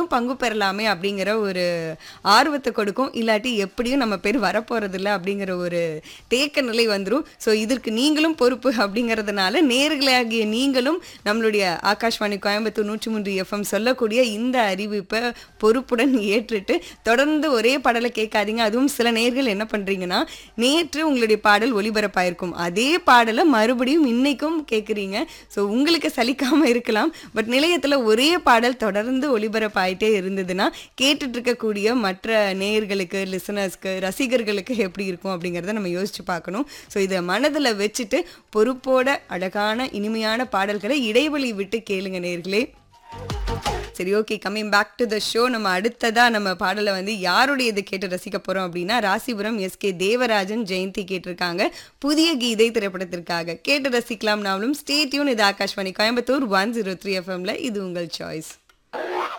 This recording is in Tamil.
பங்கு பெறலாமே அப்படிங்கிற ஒரு ஆர்வத்தை கொடுக்கும் இல்லாட்டி எப்படியும் நம்ம பேர் வரப்போறதில்ல அப்படிங்கிற ஒரு தேக்க நிலை வந்துடும் ஸோ இதற்கு நீங்களும் பொறுப்பு அப்படிங்கிறதுனால நேர்களாகிய நீங்களும் நம்மளுடைய ஆகாஷ்வாணி கோயம்புத்தூர் நூற்றி மூன்று எஃப்எம் சொல்லக்கூடிய இந்த அறிவிப்பை பொறுப்புடன் ஏற்றுட்டு தொடர்ந்து ஒரே பாடலை கேட்காதீங்க அதுவும் சில நேர்கள் என்ன பண்றீங்கன்னா நேற்று உங்களுடைய பாடல் ஒளிபரப்பாயிருக்கும் அதே பாடலை மறுபடியும் இன்னைக்கும் கேட்குறீங்க ஸோ உங்களுக்கு சலிக்காம இருக்கலாம் பட் நிலையத்தில் ஒரே பாடல் தொடர்ந்து ஒளிபரப்பாயிட்டே இருந்ததுன்னா கேட்டுட்டு இருக்கக்கூடிய மற்ற நேயர்களுக்கு லிசனர்ஸ்க்கு ரசிகர்களுக்கு எப்படி இருக்கும் அப்படிங்கிறத நம்ம யோசிச்சு பார்க்கணும் ஸோ இதை மனதில் வச்சுட்டு பொறுப்போட அழகான இனிமையான பாடல்களை இடைவெளி விட்டு கேளுங்க நேர்களே சரி okay coming back to the show நம்ம அடுத்ததா நம்ம பாடலை வந்து யாருடைய இது கேட்டு ரசிக்க போறோம் அப்படின்னா ராசிபுரம் எஸ்கே தேவராஜன் ஜெயந்தி கேட்டிருக்காங்க புதிய கீதை திரைப்படத்திற்காக கேட்டு ரசிக்கலாம் நாமளும் ஸ்டே டியூன் இது Akashvani Coimbatore one zero three எஃப்எம்ல இது உங்கள் சாய்ஸ்